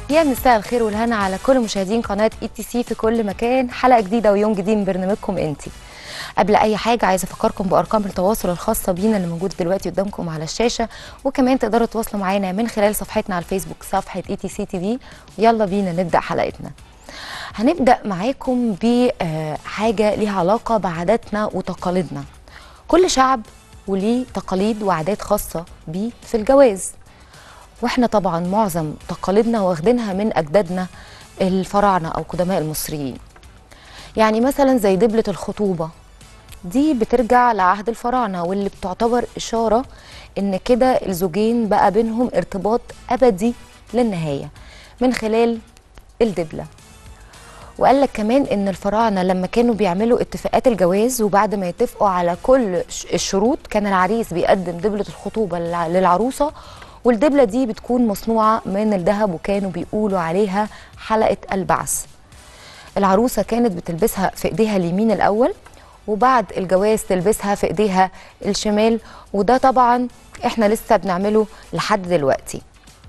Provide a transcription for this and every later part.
يا مساء الخير والهنا على كل مشاهدين قناه اي تي سي في كل مكان حلقه جديده ويوم جديد من برنامجكم انتي قبل اي حاجه عايزه افكركم بارقام التواصل الخاصه بينا اللي موجوده دلوقتي قدامكم على الشاشه وكمان تقدروا تتواصلوا معانا من خلال صفحتنا على الفيسبوك صفحه اي تي سي تي في يلا بينا نبدا حلقتنا هنبدا معاكم بحاجه ليها علاقه بعاداتنا وتقاليدنا كل شعب وليه تقاليد وعادات خاصه بيه في الجواز واحنا طبعا معظم تقاليدنا واخدينها من اجدادنا الفراعنه او قدماء المصريين يعني مثلا زي دبله الخطوبه دي بترجع لعهد الفراعنه واللي بتعتبر اشاره ان كده الزوجين بقى بينهم ارتباط ابدي للنهايه من خلال الدبله وقال لك كمان ان الفراعنه لما كانوا بيعملوا اتفاقات الجواز وبعد ما يتفقوا على كل الشروط كان العريس بيقدم دبله الخطوبه للعروسه والدبله دي بتكون مصنوعه من الذهب وكانوا بيقولوا عليها حلقه البعث العروسه كانت بتلبسها في ايديها اليمين الاول وبعد الجواز تلبسها في ايديها الشمال وده طبعا احنا لسه بنعمله لحد دلوقتي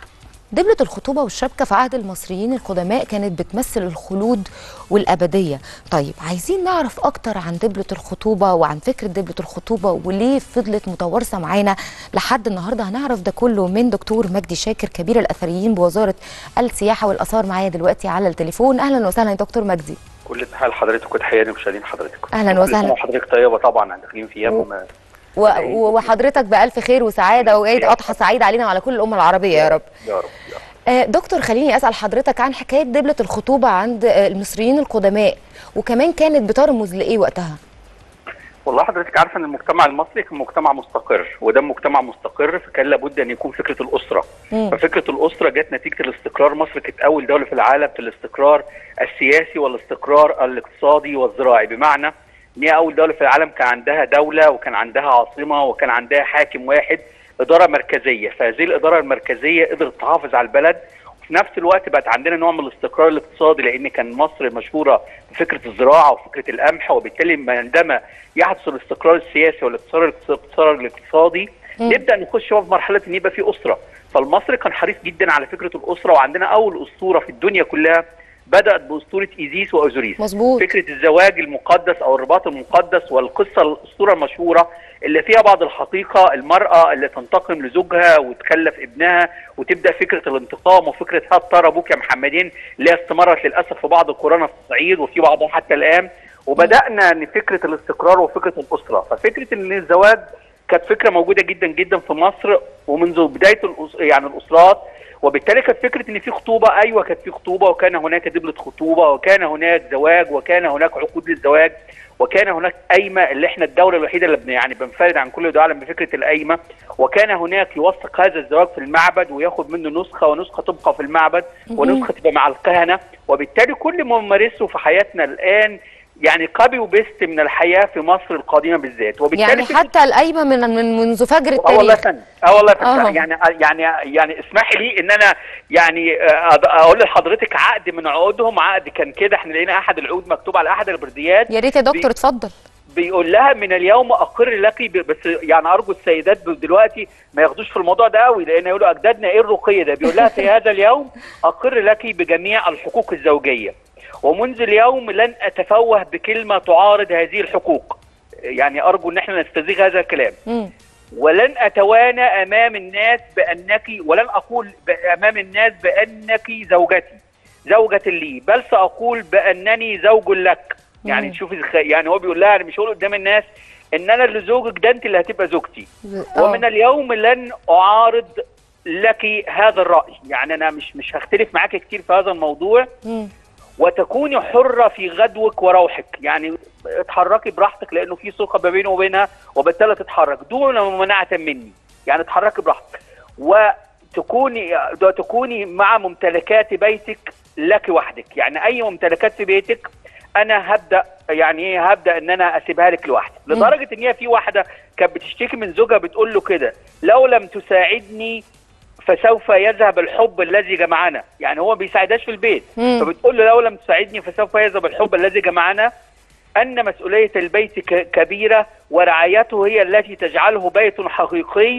دبلة الخطوبة والشبكة في عهد المصريين القدماء كانت بتمثل الخلود والأبدية طيب عايزين نعرف أكتر عن دبلة الخطوبة وعن فكرة دبلة الخطوبة وليه فضلت متوارثة معانا لحد النهاردة هنعرف ده كله من دكتور مجدي شاكر كبير الأثريين بوزارة السياحة والآثار معايا دلوقتي على التليفون أهلا وسهلا يا دكتور مجدي كل حال حضرتك وتحياتي لمشاهدين حضرتك أهلا وسهلا حضرتك طيبة طبعا داخلين في أيام و... وحضرتك بألف خير وسعادة وعيد أضحى سعيد علينا وعلى كل الأمة العربية يا رب يا رب, يا رب. آه دكتور خليني أسأل حضرتك عن حكاية دبلة الخطوبة عند المصريين القدماء وكمان كانت بترمز لإيه وقتها؟ والله حضرتك عارفه ان المجتمع المصري كان مجتمع مستقر وده مجتمع مستقر فكان لابد ان يكون فكره الاسره مم. ففكره الاسره جت نتيجه الاستقرار مصر كانت اول دوله في العالم في الاستقرار السياسي والاستقرار الاقتصادي والزراعي بمعنى ان هي اول دوله في العالم كان عندها دوله وكان عندها عاصمه وكان عندها حاكم واحد اداره مركزيه فهذه الاداره المركزيه قدرت تحافظ على البلد وفي نفس الوقت بقت عندنا نوع من الاستقرار الاقتصادي لان كان مصر مشهوره بفكره الزراعه وفكره القمح وبالتالي عندما يحدث الاستقرار السياسي والاقتصاد الاقتصادي نبدا نخش في مرحله ان يبقى في اسره فالمصري كان حريص جدا على فكره الاسره وعندنا اول اسطوره في الدنيا كلها بدات باسطوره ايزيس واوزوريس مظبوط فكره الزواج المقدس او الرباط المقدس والقصه الاسطوره المشهوره اللي فيها بعض الحقيقه المراه اللي تنتقم لزوجها وتخلف ابنها وتبدا فكره الانتقام وفكره هات ترى ابوك يا محمدين اللي هي استمرت للاسف في بعض القرى في الصعيد وفي بعضها حتى الان وبدانا ان فكره الاستقرار وفكره الاسره ففكره ان الزواج كانت فكره موجوده جدا جدا في مصر ومنذ بدايه الأس... يعني الاسرات وبالتالي كانت فكره ان في خطوبه ايوه كانت في خطوبه وكان هناك دبله خطوبه وكان هناك زواج وكان هناك عقود للزواج وكان هناك قايمه اللي احنا الدوله الوحيده اللي بن يعني بنفرد عن كل العالم بفكره القايمه وكان هناك يوثق هذا الزواج في المعبد وياخد منه نسخه ونسخه تبقى في المعبد ونسخه تبقى مع الكهنه وبالتالي كل ما نمارسه في حياتنا الان يعني كوبي وبيست من الحياه في مصر القديمه بالذات وبالتالي يعني حتى القايمه من من منذ فجر التاريخ اه والله فن اه والله فن يعني يعني يعني اسمحي لي ان انا يعني اقول لحضرتك عقد من عقودهم عقد كان كده احنا لقينا احد العقود مكتوب على احد البرديات يا ريت يا دكتور اتفضل بيقول لها من اليوم اقر لك بس يعني ارجو السيدات دلوقتي ما ياخدوش في الموضوع ده قوي لان يقولوا اجدادنا ايه الرقي ده بيقول لها في هذا اليوم اقر لك بجميع الحقوق الزوجيه ومنذ اليوم لن اتفوه بكلمه تعارض هذه الحقوق يعني ارجو ان احنا نستزيغ هذا الكلام م. ولن اتوانى امام الناس بانك ولن اقول امام الناس بانك زوجتي زوجة لي بل ساقول بانني زوج لك يعني مم. تشوفي يعني هو بيقول لها انا مش هقول قدام الناس ان انا اللي زوجك ده انت اللي هتبقى زوجتي آه. ومن اليوم لن اعارض لك هذا الراي يعني انا مش مش هختلف معاك كتير في هذا الموضوع مم. وتكوني حرة في غدوك وروحك يعني اتحركي براحتك لأنه في ثقة ما بينه وبينها وبالتالي تتحرك دون ممانعة مني يعني اتحركي براحتك وتكوني تكوني مع ممتلكات بيتك لك وحدك يعني أي ممتلكات في بيتك أنا هبدأ يعني ايه هبدأ إن أنا أسيبها لك لوحدك لدرجة إن هي في واحدة كانت بتشتكي من زوجها بتقول له كده لو لم تساعدني فسوف يذهب الحب الذي جمعنا يعني هو بيساعدهاش في البيت مم. فبتقول له لو لم تساعدني فسوف يذهب الحب الذي جمعنا أن مسؤولية البيت ك- كبيرة ورعايته هي التي تجعله بيت حقيقي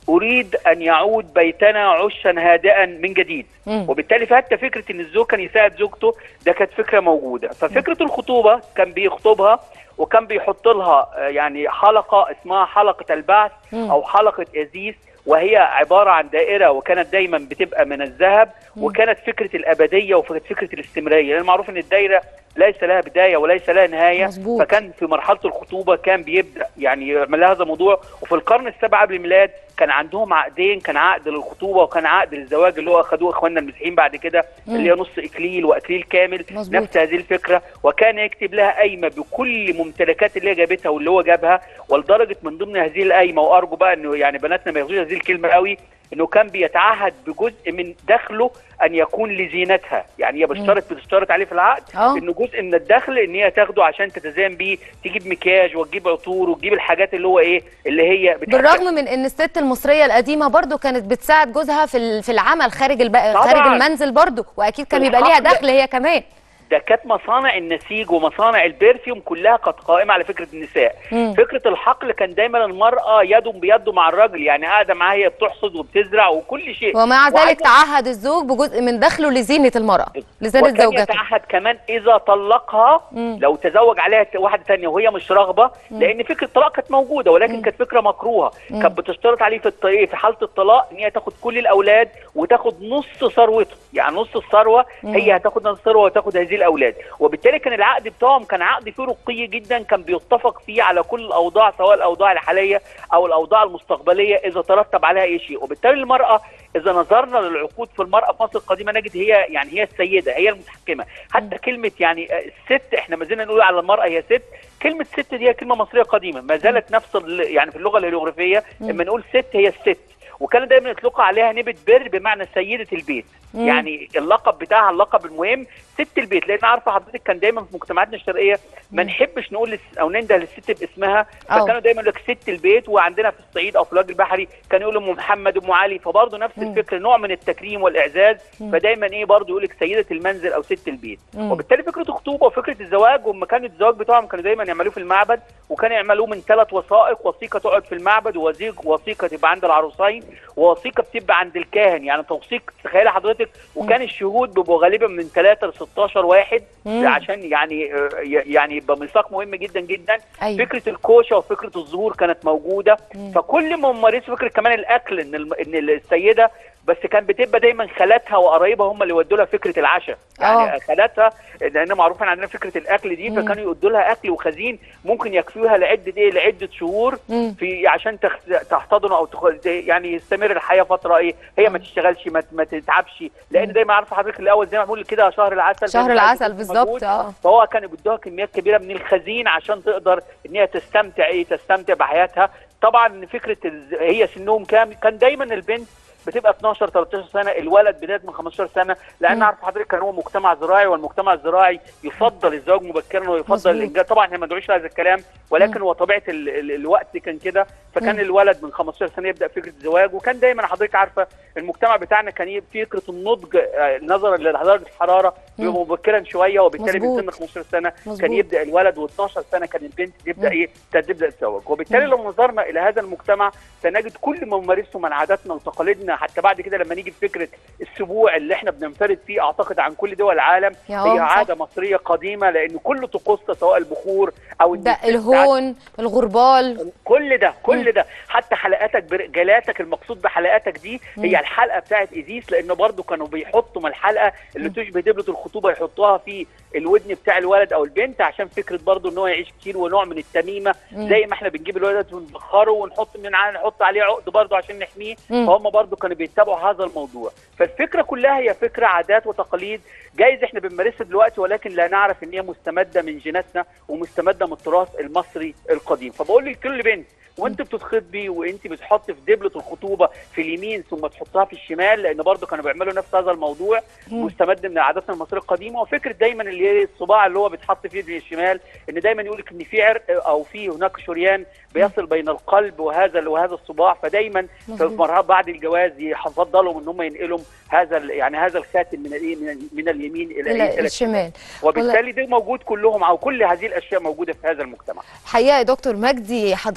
اريد ان يعود بيتنا عشا هادئا من جديد مم. وبالتالي فحتى فكره ان الزوج كان يساعد زوجته ده كانت فكره موجوده ففكره الخطوبه كان بيخطبها وكان بيحط لها آه، يعني حلقه اسمها حلقه البعث مم. او حلقه ازيس وهي عباره عن دائره وكانت دايما بتبقى من الذهب وكانت فكره الابديه وكانت فكره الاستمراريه لان معروف ان الدايره ليس لها بدايه وليس لها نهايه مظبوط. فكان في مرحله الخطوبه كان بيبدا يعني يعمل لها هذا الموضوع وفي القرن السابع قبل الميلاد كان عندهم عقدين كان عقد للخطوبه وكان عقد للزواج اللي هو اخذوه اخواننا المسيحيين بعد كده مم. اللي هي نص اكليل واكليل كامل مظبوط. نفس هذه الفكره وكان يكتب لها قايمه بكل ممتلكات اللي هي جابتها واللي هو جابها ولدرجه من ضمن هذه القايمه وارجو بقى انه يعني بناتنا ما ياخدوش هذه الكلمه قوي انه كان بيتعهد بجزء من دخله ان يكون لزينتها يعني هي بتشترط بتشترط عليه في العقد اه انه جزء من الدخل ان هي تاخده عشان تتزين بيه تجيب مكياج وتجيب عطور وتجيب الحاجات اللي هو ايه اللي هي بتحب- بالرغم من ان الست المصريه القديمه برضو كانت بتساعد جوزها في ال- في العمل خارج الب... خارج طبعاً. المنزل برضو واكيد كان بيبقى ليها الحقل- دخل هي كمان ده كانت مصانع النسيج ومصانع البرفيوم كلها كانت قائمه على فكره النساء مم. فكره الحقل كان دايما المراه يد بيد مع الرجل يعني قاعده معاه هي بتحصد وبتزرع وكل شيء ومع ذلك وعايزة- تعهد الزوج بجزء من دخله لزينه المراه لزينه وكان زوجته يتعهد كمان اذا طلقها مم. لو تزوج عليها ت- واحده ثانيه وهي مش راغبه لان فكره الطلاق كانت موجوده ولكن كانت فكره مكروهه مم. كانت بتشترط عليه في الطريق في حاله الطلاق ان هي تاخد كل الاولاد وتاخد نص ثروته يعني نص الثروه هي هتاخد نص الثروه وتاخد هذه الاولاد وبالتالي كان العقد بتاعهم كان عقد فيه رقي جدا كان بيتفق فيه على كل الاوضاع سواء الاوضاع الحاليه او الاوضاع المستقبليه اذا ترتب عليها اي شيء وبالتالي المراه اذا نظرنا للعقود في المراه في مصر القديمه نجد هي يعني هي السيده هي المتحكمه حتى كلمه يعني آه، الست احنا ما زلنا نقول على المراه هي ست كلمه ست دي هي كلمه مصريه قديمه ما زالت نفس ال- يعني في اللغه الهيروغليفيه لما نقول ست هي الست وكان دايما يطلقوا عليها نبت بر بمعنى سيده البيت مم. يعني اللقب بتاعها اللقب المهم ست البيت لان عارفه حضرتك كان دايما في مجتمعاتنا الشرقيه ما نحبش نقول لس او ننده للست باسمها أو. فكانوا دايما يقول لك ست البيت وعندنا في الصعيد او في الوجه البحري كانوا يقولوا ام محمد ام علي فبرضه نفس مم. الفكره نوع من التكريم والاعزاز مم. فدايما ايه برضه يقول لك سيده المنزل او ست البيت مم. وبالتالي فكره الخطوبه وفكره الزواج وهم كان الزواج بتاعهم كانوا دايما يعملوه في المعبد وكانوا يعملوه من ثلاث وثائق وثيقه تقعد في المعبد ووثيق وثيقه تبقى عند العروسين ووثيقه بتبقى عند الكاهن يعني توثيق تخيلي حضرتك وكان الشهود بيبقوا غالبا من 3 ل 16 واحد مم. عشان يعني آه، يعني يبقى ميثاق مهم جدا جدا ايوه فكره الكوشه وفكره الظهور كانت موجوده مم. فكل ما ممارسه فكره كمان الاكل ان الم... ان السيده بس كان بتبقى دايما خالاتها وقرايبها هم اللي يودوا لها فكره العشاء يعني آه. خالاتها لان معروف إن عندنا فكره الاكل دي مم. فكانوا يودوا لها اكل وخزين ممكن يكفيها لعده ايه لعده شهور مم. في عشان تخ... تحتضنوا او تخ... يعني يستمر الحياه فتره ايه هي ما تشتغلش ما, ما تتعبش لان دايما عارفه حضرتك الاول زي ما بنقول كده شهر العسل شهر فمش العسل عايزة بالظبط مجهود. اه فهو كانوا بيدوها كميات كبيره من الخزين عشان تقدر ان هي تستمتع ايه تستمتع بحياتها طبعا فكره الز- هي سنهم كام كان دايما البنت بتبقى 12 13 سنه الولد بدايه من 15 سنه لان مم. عارف حضرتك كان هو مجتمع زراعي والمجتمع الزراعي يفضل الزواج مبكرا ويفضل مظبوط. الانجاب طبعا احنا ما ندعوش هذا الكلام ولكن مم. هو طبيعه ال ال الوقت كان كده فكان مم. الولد من 15 سنه يبدا فكره الزواج وكان دايما حضرتك عارفه المجتمع بتاعنا كان يبقى فكره النضج آه، نظرا لدرجه الحراره بيبقى مبكرا شويه وبالتالي مظبوط. من سن 15 سنه مظبوط. كان يبدا الولد و12 سنه كان البنت تبدا مم. ايه تبدا تتزوج وبالتالي مم. لو نظرنا الى هذا المجتمع سنجد كل ما نمارسه من عاداتنا وتقاليدنا حتى بعد كده لما نيجي في فكره السبوع اللي احنا بننفرد فيه اعتقد عن كل دول العالم يا هي آه، صح. عاده مصريه قديمه لان كل طقوسنا سواء البخور او ده النساء الهون الغربال كل ده كل مم. ده حتى حلقاتك برجالاتك المقصود بحلقاتك دي مم. هي الحلقه بتاعت ايزيس لانه برضو كانوا بيحطوا من الحلقه اللي مم. تشبه دبله الخطوبه يحطوها في الودن بتاع الولد او البنت عشان فكره برضو ان هو يعيش كتير ونوع من التميمه مم. زي ما احنا بنجيب الولد ونبخره ونحط من ع- نحط عليه عقد برضو عشان نحميه مم. فهم برضو كانوا بيتبعوا هذا الموضوع فالفكره كلها هي فكره عادات وتقاليد جايز احنا بنمارسها دلوقتي ولكن لا نعرف ان هي مستمده من جيناتنا ومستمده من التراث المصري القديم فبقول لكل بنت وانت بتتخطبي وانت بتحطي في دبله الخطوبه في اليمين ثم تحطها في الشمال لان برضو كانوا بيعملوا نفس هذا الموضوع مم. مستمد من عاداتنا المصريه القديمه وفكره ديما اللي هي الصباع اللي هو بيتحط فيه في الشمال ان دايما يقول لك ان في عرق او في هناك شريان بيصل بين القلب وهذا وهذا الصباع فدايما في مظبوط. مرات بعد الجواز يفضلوا ان هم ينقلوا هذا ال- يعني هذا الخاتم من الايه من, ال- من اليمين الى, الى إلى الشمال وبالتالي ده موجود كلهم او كل هذه الاشياء موجوده في هذا المجتمع حقيقه يا دكتور مجدي حضرتك والله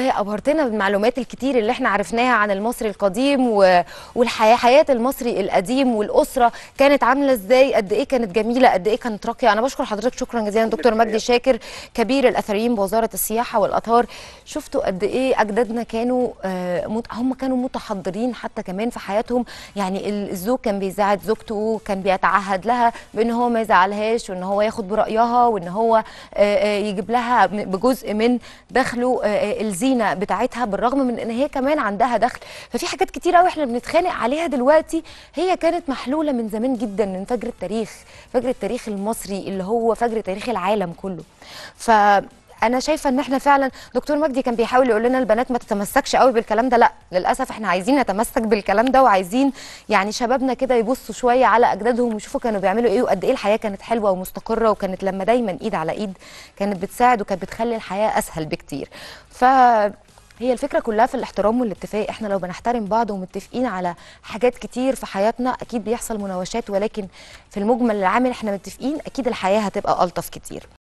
والله ابهرتنا بالمعلومات الكتير اللي احنا عرفناها عن المصري القديم و... والحياه حياه المصري القديم والاسره كانت عامله ازاي قد ايه كانت جميله قد ايه كانت راقيه انا بشكر حضرتك شكرا جزيلا دكتور مجدي شاكر كبير الاثريين بوزاره السياحه والاثار شفتوا قد ايه اجدادنا كانوا آه مت... هم كانوا متحضرين حتى كمان في حياتهم يعني الزوج كان بيساعد زوجته كان بيتعهد لها بان هو ما يزعلهاش وان هو ياخد برايها وان هو آه يجيب لها بجزء من دخله آه الزينه بتاعتها بالرغم من ان هي كمان عندها دخل ففي حاجات كتير قوي احنا بنتخانق عليها دلوقتي هي كانت محلوله من زمان جدا من فجر التاريخ فجر التاريخ المصري اللي هو فجر تاريخ العالم كله ف انا شايفه ان احنا فعلا دكتور مجدي كان بيحاول يقول لنا البنات ما تتمسكش قوي بالكلام ده لا للاسف احنا عايزين نتمسك بالكلام ده وعايزين يعني شبابنا كده يبصوا شويه على اجدادهم ويشوفوا كانوا بيعملوا ايه وقد ايه الحياه كانت حلوه ومستقره وكانت لما دايما ايد على ايد كانت بتساعد وكانت بتخلي الحياه اسهل بكتير ف هي الفكره كلها في الاحترام والاتفاق احنا لو بنحترم بعض ومتفقين على حاجات كتير في حياتنا اكيد بيحصل مناوشات ولكن في المجمل العام احنا متفقين اكيد الحياه هتبقى الطف كتير